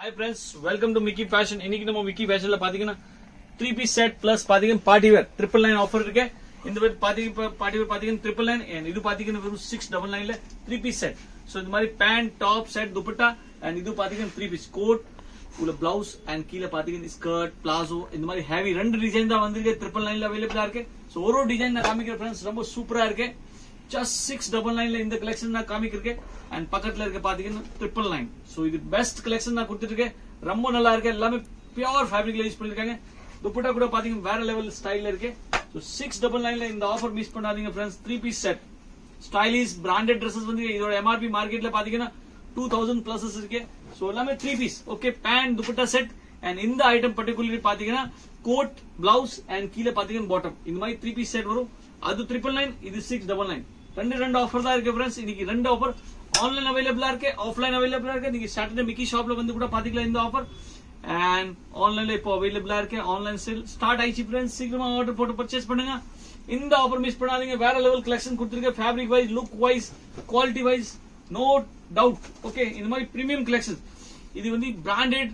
hi friends welcome to Mickey fashion இன்னைக்கு நம்ம Mickey ஃபேஷன்ல பாத்தீங்கன்னா த்ரீ பீஸ் செட் பிளஸ் பாத்தீங்கன்னா party wear triple nine offer இருக்கு இந்த மாதிரி பாத்தீங்க பார்ட்டி வேர் பாத்தீங்கன்னா ட்ரிபிள் நைன் and இது பாத்தீங்கன்னா வெறும் சிக்ஸ் டபுள் நைன்ல த்ரீ பீஸ் செட் ஸோ இந்த மாதிரி pant top set dupatta and இது பாத்தீங்கன்னா த்ரீ பீஸ் கோட் உள்ள பிளவுஸ் அண்ட் கீழே பாத்தீங்கன்னா ஸ்கர்ட் பிளாசோ இந்த மாதிரி ஹேவி ரெண்டு டிசைன் தான் வந்திருக்கு ட்ரிபிள் நைன்ல அவைலபிளா இருக்கு ஸோ ஒரு ஒரு டிசைன் நான் காமிக்கிறேன் ஃப்ரெண்ட்ஸ் ரொம்ப சூப்பரா இருக்கு ஜஸ்ட் சிக்ஸ் டபுள் நைன்ல இந்த கலெக்ஷன் நான் காமிக்கிறேன் அண்ட் பக்கத்துல இருக்க பாத்தீங்கன்னா ட்ரிபிள் நைன் ஸோ இது பெஸ்ட் கலெக்ஷன் நான் கொடுத்துருக்கேன் ரொம்ப நல்லா இருக்கு எல்லாமே பியூர் ஃபேப்ரிக்ல யூஸ் பண்ணிருக்காங்க துப்பட்டா கூட பாத்தீங்கன்னா வேற லெவல் ஸ்டைல்ல இருக்கு ஸோ சிக்ஸ் டபுள் நைன்ல இந்த ஆஃபர் மிஸ் பண்ணாதீங்க friends three piece set stylish branded dresses வந்து இதோட எம்ஆர்பி மார்க்கெட்ல பாத்தீங்கன்னா டூ தௌசண்ட் பிளஸஸ் இருக்கு ஸோ எல்லாமே three piece okay pant dupatta set and இந்த ஐட்டம் பர்டிகுலர்லி பாத்தீங்கன்னா கோட் பிளவுஸ் அண்ட் கீழே பாத்தீங்கன்னா பாட்டம் இந்த மாதிரி த்ரீ பீஸ் செட் வரும் அது ட்ரிபிள் நைன் இது சிக்ஸ் டபுள் நைன் ரெண்டு ரெண்டு ஆஃபர் தான் இருக்கு ஃப்ரெண்ட்ஸ் இன்னைக்கு ரெண்டு ஆஃபர் ஆன்லைன் அவைலபிளா இருக்கு ஆஃப்லைன் அவைலபிளா இருக்கு நீங்க சாட்டர்டே மிக்கி ஷாப்ல வந்து கூட பாத்தீங்களா இந்த ஆஃபர் அண்ட் ஆன்லைன்ல இப்போ அவைலபிளா இருக்கு ஆன்லைன் சேல் ஸ்டார்ட் ஆயிடுச்சு ஃப்ரெண்ட்ஸ் சீக்கிரமா ஆர்டர் போட்டு பர்ச்சேஸ் பண்ணுங்க இந்த ஆஃபர் மிஸ் பண்ணாதீங்க வேற லெவல் கலெக்ஷன் கொடுத்துருக்க fabric wise look wise quality wise no doubt okay இந்த மாதிரி பிரீமியம் கலெக்ஷன் இது வந்து பிராண்டட்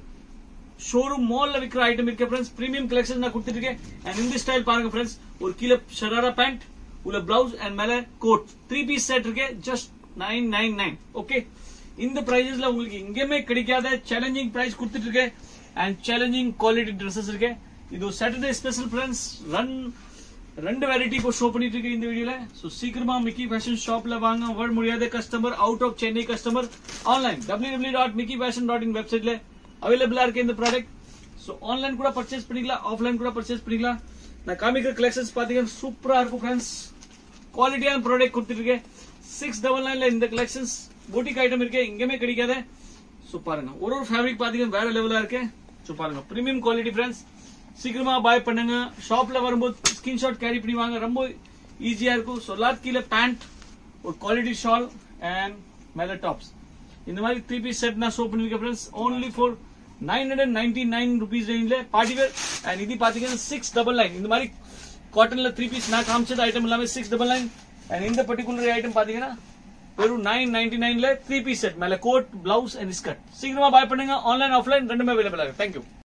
ஷோரூம் மால்ல விற்கிற ஐட்டம் இருக்கு ஃப்ரெண்ட்ஸ் பிரீமியம் கலெக்ஷன் நான் கொடுத்துருக்கேன் அண்ட் இந்த ஸ்டைல் பாருங்க ஃப்ரெண்ட்ஸ் ஒரு கீழே ஷராரா பேண்ட் உள்ள பிளவுஸ் அண்ட் மேல கோட் த்ரீ பீஸ் செட் இருக்கு just nine nine nine okay இந்த பிரைசஸ்ல உங்களுக்கு எங்கேயுமே கிடைக்காத சேலஞ்சிங் பிரைஸ் கொடுத்துட்டு இருக்கேன் அண்ட் சேலஞ்சிங் குவாலிட்டி ட்ரெஸ்ஸஸ் இருக்கு இது ஒரு சாட்டர்டே ஸ்பெஷல் ஃப்ரெண்ட்ஸ் ரன் ரெண்டு வெரைட்டி இப்போ ஷோ பண்ணிட்டு இருக்கு இந்த வீடியோல சோ சீக்கிரமா மிக்கி ஃபேஷன் ஷாப்ல வாங்க வர முடியாத customer out of Chennai customer online W W dot Mickey fashion dot in வெப்சைட்ல அவைலபிளா இருக்கு இந்த ப்ராடக்ட் சோ ஆன்லைன் கூட பர்ச்சேஸ் பண்ணிக்கலாம் ஆஃப்லைன் கூட பர்ச்சேஸ் பண்ணிக்கலாம் நான் காமிக்கிற கலெக்ஷன்ஸ் பாத்தீங்கன்னா சூப்பரா இருக்கும் ஃப்ரெண்ட்ஸ் குவாலிட்டியான ப்ராடக்ட் கொடுத்துருக்கேன் சிக்ஸ் டபுள் நைன்ல இந்த கலெக்ஷன்ஸ் பூட்டிக் ஐட்டம் இருக்கு எங்கேயுமே கிடைக்காத சோ பாருங்க ஒரு ஒரு ஃபேப்ரிக் பாத்தீங்கன்னா வேற லெவலா இருக்கு சோ பாருங்க பிரீமியம் குவாலிட்டி ஃப்ரெண்ட்ஸ் சீக்கிரமா பாய் பண்ணுங்க ஷாப்ல வரும்போது ஸ்கிரீன்ஷாட் கேரி பண்ணி வாங்க ரொம்ப ஈஸியா இருக்கும் ஸோ எல்லாத்து கீழே பேண்ட் ஒரு குவாலிட்டி ஷால் அண்ட் மேல டாப்ஸ் இந்த மாதிரி த்ரீ பீஸ் செட் நான் ஷோ பண்ணிருக்கேன் friends only for nine hundred ninety nine rupees ரேஞ்சில் பார்ட்டி வேர் அண்ட் இது பாத்தீங்கன்னா சிக்ஸ் டபுள் நைன் இந்த மாதிரி காட்டன்ல த்ரீ பீஸ் நான் காமிச்சது ஐட்டம் எல்லாமே சிக்ஸ் டபுள் நைன் அண்ட் இந்த பர்டிகுலர் ஐட்டம் பாத்தீங்கன்னா வெறும் நைன் நைன்டி நைன்ல த்ரீ பீஸ் செட் மேல கோட் பிளவுஸ் அண்ட் ஸ்கர்ட் சீக்கிரமா பாய் பண்ணுங்க ஆன்லைன் ஆஃப்லைன் ரெண்டுமே அவைலபிள் ஆகும் தேங்க்யூ